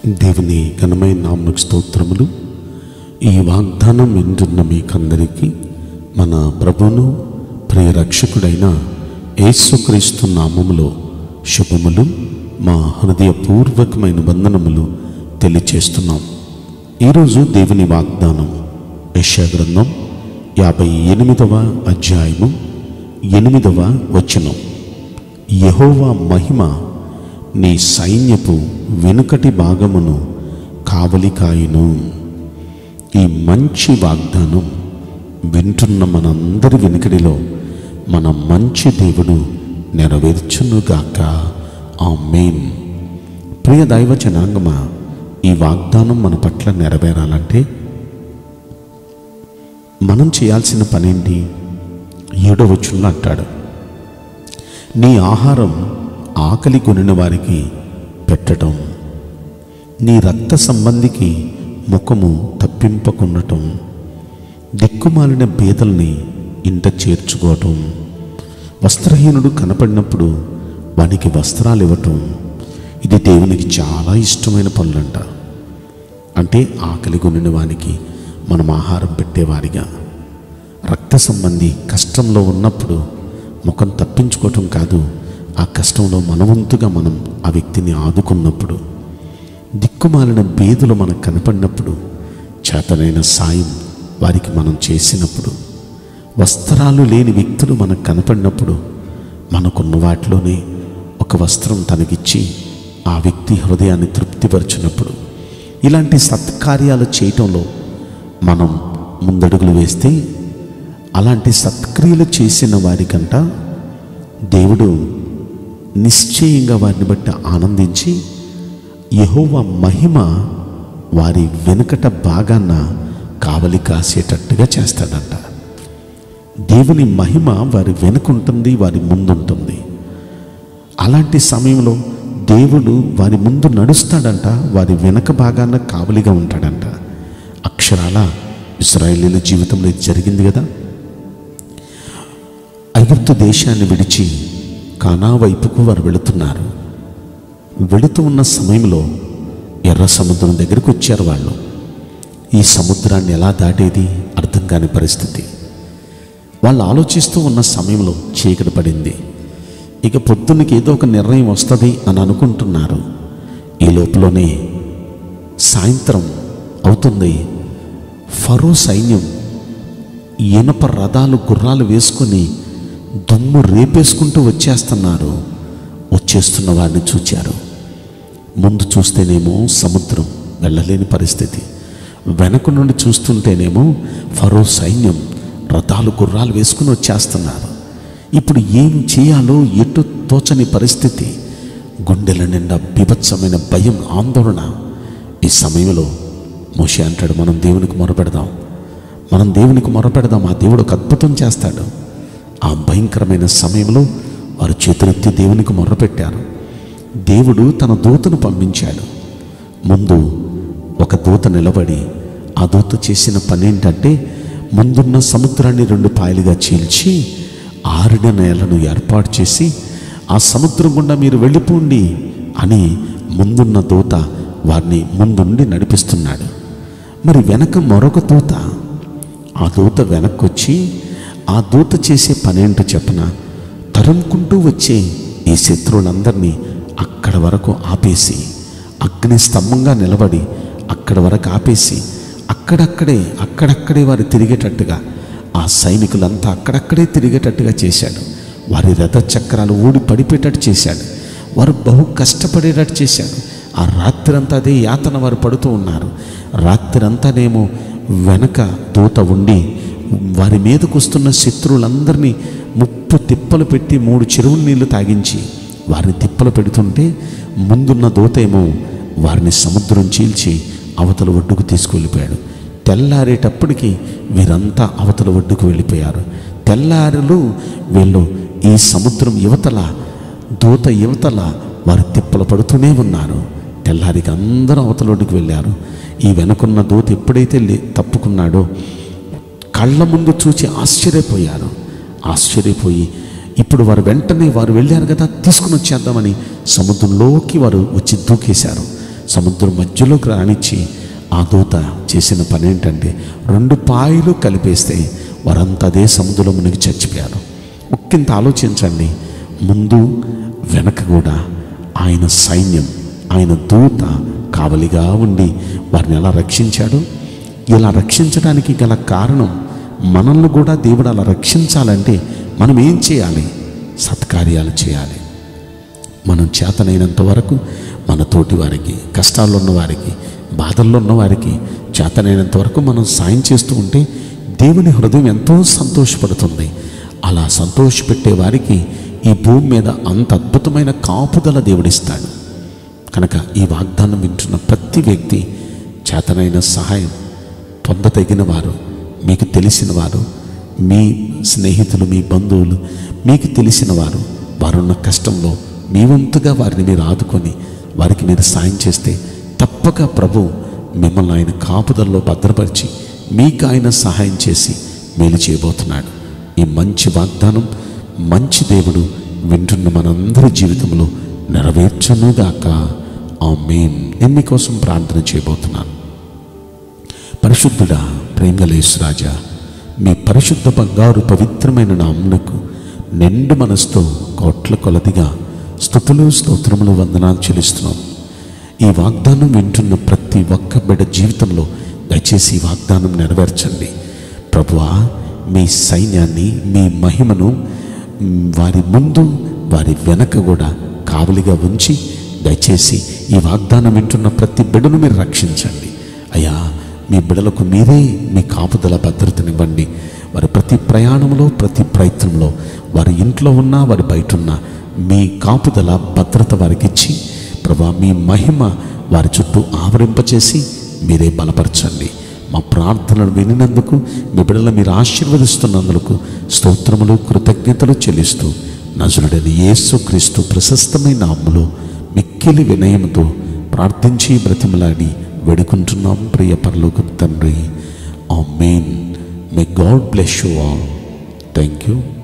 దేవుని ఘనమైన నామకు స్తోత్రములు ఈ వాగ్దానం వింటున్న మీకందరికీ మన ప్రభును ప్రియ రక్షకుడైన యేసుక్రీస్తు నామములో శుభములు మా హృదయపూర్వకమైన వందనములు తెలియచేస్తున్నాం ఈరోజు దేవుని వాగ్దానం యెషయా గ్రంథం యాభై ఎనిమిదవ అధ్యాయము ఎనిమిదవ వచనం యెహోవా మహిమ నీ సైన్యపు వెనుకటి భాగమును కావలి కాయును ఈ మంచి వాగ్దానం వింటున్న మనందరి వెనుకడిలో మన మంచి దేవుడు నెరవేర్చునుగాక ఆ మెయిన్ ప్రియ దైవ జనాంగమా ఈ వాగ్దానం మన పట్ల నెరవేరాలంటే మనం చేయాల్సిన పనేంటి ఏడో వచ్చుల్లో అంటాడు నీ ఆహారం ఆకలి కొనిన వారికి పెట్టటం నీ రక్త సంబంధికి ముఖము తప్పింపకుండటం దిక్కుమాలిన బీదల్ని ఇంట చేర్చుకోవటం వస్త్రహీనుడు కనపడినప్పుడు వానికి వస్త్రాలు ఇవ్వటం ఇది దేవునికి చాలా ఇష్టమైన పనులంట అంటే ఆకలి కొనిన వానికి మనం ఆహారం పెట్టేవారిగా రక్త సంబంధి కష్టంలో ఉన్నప్పుడు ముఖం తప్పించుకోవటం కాదు ఆ కష్టంలో మనవంతుగా మనం ఆ వ్యక్తిని ఆదుకున్నప్పుడు దిక్కుమాలిన బేదులు మనకు కనపడినప్పుడు చేతనైన సాయం వారికి మనం చేసినప్పుడు వస్త్రాలు లేని వ్యక్తులు మనకు కనపడినప్పుడు మనకున్న వాటిలోనే ఒక వస్త్రం తనకిచ్చి ఆ వ్యక్తి హృదయాన్ని తృప్తిపరచినప్పుడు ఇలాంటి సత్కార్యాలు చేయటంలో మనం ముందడుగులు వేస్తే అలాంటి సత్క్రియలు చేసిన వారికంట దేవుడు నిశ్చయంగా వారిని బట్టి ఆనందించి యెహోవా మహిమ వారి వెనుకట భాగాన కావలి కాసేటట్టుగా చేస్తాడంట దేవుని మహిమ వారి వెనుకుంటుంది వారి ముందుంటుంది అలాంటి సమయంలో దేవుడు వారి ముందు నడుస్తాడంట వారి వెనక భాగాన కావలిగా ఉంటాడంట అక్షరాల ఇస్రాయేలీల జీవితంలో ఇది జరిగింది కదా ఐగుప్తు దేశాన్ని విడిచి కానా వైపుకు వారు వెళుతున్నారు వెళుతూ ఉన్న సమయంలో ఎర్ర సముద్రం దగ్గరికి వచ్చారు వాళ్ళు ఈ సముద్రాన్ని ఎలా దాటేది అర్థం కాని పరిస్థితి వాళ్ళు ఆలోచిస్తూ ఉన్న సమయంలో చీకటి పడింది ఇక పొద్దున్నకి ఏదో ఒక నిర్ణయం వస్తుంది అని అనుకుంటున్నారు ఈ లోపలనే సాయంత్రం అవుతుంది ఫరో సైన్యం ఇనప రథాలు గుర్రాలు వేసుకొని దుమ్ము రేపేసుకుంటూ వచ్చేస్తున్నారు వచ్చేస్తున్న వారిని చూచారు ముందు చూస్తేనేమో సముద్రం వెళ్ళలేని పరిస్థితి వెనక నుండి చూస్తుంటేనేమో ఫరో సైన్యం రథాలు గుర్రాలు వేసుకుని వచ్చేస్తున్నారు ఇప్పుడు ఏం చేయాలో ఎటు తోచని పరిస్థితి గుండెల నిండా బీభత్సమైన భయం ఆందోళన ఈ సమయంలో మోషే అంటాడు మనం దేవునికి మొరపెడదాం మనం దేవునికి మొరపెడదాం ఆ దేవుడు ఒక అద్భుతం చేస్తాడు ఆ భయంకరమైన సమయంలో వారు చేతులెత్తి దేవునికి మొర్రపెట్టారు దేవుడు తన దూతను పంపించాడు ముందు ఒక దూత నిలబడి ఆ దూత చేసిన పని ఏంటంటే ముందున్న సముద్రాన్ని రెండు పాయలుగా చీల్చి ఆరిన నేలను ఏర్పాటు చేసి ఆ సముద్రం గుండా మీరు వెళ్ళిపోండి అని ముందున్న దూత వారిని ముందుండి నడిపిస్తున్నాడు మరి వెనక మరొక దూత ఆ దూత వెనక్కి వచ్చి ఆ దూత చేసే పనేంటో చెప్పన తరుముకుంటూ వచ్చే ఈ శత్రువులందరినీ అక్కడ వరకు ఆపేసి అగ్ని స్తంభంగా నిలబడి అక్కడ వరకు ఆపేసి అక్కడక్కడే అక్కడక్కడే వారు తిరిగేటట్టుగా ఆ సైనికులంతా అక్కడక్కడే తిరిగేటట్టుగా చేశాడు వారి రథ చక్రాలు ఊడి పడిపోయేటట్టు చేశాడు వారు బహు కష్టపడేటట్టు చేశాడు ఆ రాత్రంతా అదే యాతన వారు పడుతూ ఉన్నారు రాత్రంతానేమో వెనక దూత ఉండి వారి మీదకు వస్తున్న శత్రువులందరినీ ముప్పు తిప్పలు పెట్టి మూడు చెరువుల నీళ్లు తాగించి వారిని తిప్పలు పెడుతుంటే ముందున్న దూత ఏమో వారిని సముద్రం చీల్చి అవతల ఒడ్డుకు తీసుకువెళ్ళిపోయాడు తెల్లారేటప్పటికి వీరంతా అవతల ఒడ్డుకు వెళ్ళిపోయారు తెల్లారులు వీళ్ళు ఈ సముద్రం యువతల దూత యువతల వారు తిప్పలు పడుతూనే ఉన్నారు తెల్లారికి అందరూ అవతల ఒడ్డుకు వెళ్ళారు ఈ వెనుకున్న దూత ఎప్పుడైతే లే- తప్పుకున్నాడో కళ్ళ ముందు చూచి ఆశ్చర్యపోయారు ఆశ్చర్యపోయి ఇప్పుడు వారు వెంటనే వారు వెళ్ళారు కదా తీసుకుని వచ్చేద్దామని సముద్రంలోకి వారు వచ్చి దూకేశారు సముద్రం మధ్యలోకి రానిచ్చి ఆ దూత చేసిన పని ఏంటంటే రెండు పాయలు కలిపేస్తే వారంతా అదే సముద్రంలో మునిగి చచ్చిపోయారు ఒక్కింత ఆలోచించండి ముందు వెనక కూడా ఆయన సైన్యం ఆయన దూత కావలిగా ఉండి వారిని ఎలా రక్షించాడు ఇలా రక్షించడానికి గల కారణం మనల్ని కూడా దేవుడు అలా రక్షించాలంటే మనం ఏం చేయాలి సత్కార్యాలు చేయాలి మనం చేతనైనంత వరకు మన తోటి వారికి కష్టాల్లో ఉన్న వారికి బాధల్లో ఉన్న వారికి చేతనైనంత వరకు మనం సాయం చేస్తూ ఉంటే దేవుని హృదయం ఎంతో సంతోషపడుతుంది అలా సంతోషపెట్టే వారికి ఈ భూమి మీద అంత అద్భుతమైన కాపుదల దేవుడిస్తాడు కనుక ఈ వాగ్దానం వింటున్న ప్రతి వ్యక్తి చేతనైన సహాయం పొందదగిన వారు మీకు తెలిసిన వారు మీ స్నేహితులు మీ బంధువులు మీకు తెలిసిన వారు వారున్న కష్టంలో మీ వంతుగా వారిని మీరు ఆదుకొని వారికి మీరు సాయం చేస్తే తప్పక ప్రభు మిమ్మల్ని ఆయన కాపుదల్లో భద్రపరిచి మీకు ఆయన సహాయం చేసి మేలు చేయబోతున్నాడు ఈ మంచి వాగ్దానం మంచి దేవుడు వింటున్న మనందరి జీవితంలో నెరవేర్చనుగాక ఆ మెయిన్ నేను మీకోసం ప్రార్థన చేయబోతున్నాను పరిశుద్ధుడా ప్రేమలేశ్వరాజా మీ పరిశుద్ధ బంగారు పవిత్రమైన నామునకు నిండు మనసుతో కోట్ల కొలదిగా స్థుతులు స్తోత్రములు వందనాలు చెల్లిస్తున్నాం ఈ వాగ్దానం వింటున్న ప్రతి ఒక్క బిడ్డ జీవితంలో దయచేసి ఈ వాగ్దానం నెరవేర్చండి ప్రభువా మీ సైన్యాన్ని మీ మహిమను మ్, వారి ముందు వారి వెనక కూడా కావలిగా ఉంచి దయచేసి ఈ వాగ్దానం వింటున్న ప్రతి బిడ్డను మీరు రక్షించండి అయ్యా మీ బిడలకు మీరే మీ కాపుదల భద్రతనివ్వండి వారి ప్రతి ప్రయాణంలో ప్రతి ప్రయత్నంలో వారి ఇంట్లో ఉన్నా వారి బయట ఉన్నా మీ కాపుదల భద్రత వారికి ఇచ్చి ప్రభా మీ మహిమ వారి చుట్టూ ఆవరింపచేసి మీరే బలపరచండి మా ప్రార్థనలు వినినందుకు మీ బిడ్డల మీరు ఆశీర్వదిస్తున్నందుకు స్తోత్రములు కృతజ్ఞతలు చెల్లిస్తూ నజరుడని యేసు క్రీస్తు ప్రశస్తమైన నామములో మిక్కిలి వినయముతో ప్రార్థించి బ్రతిమలాడి వేడుకుంటున్నాం ప్రియ పరలోక తండ్రి ఆ మెయిన్ మే God bless you all thank you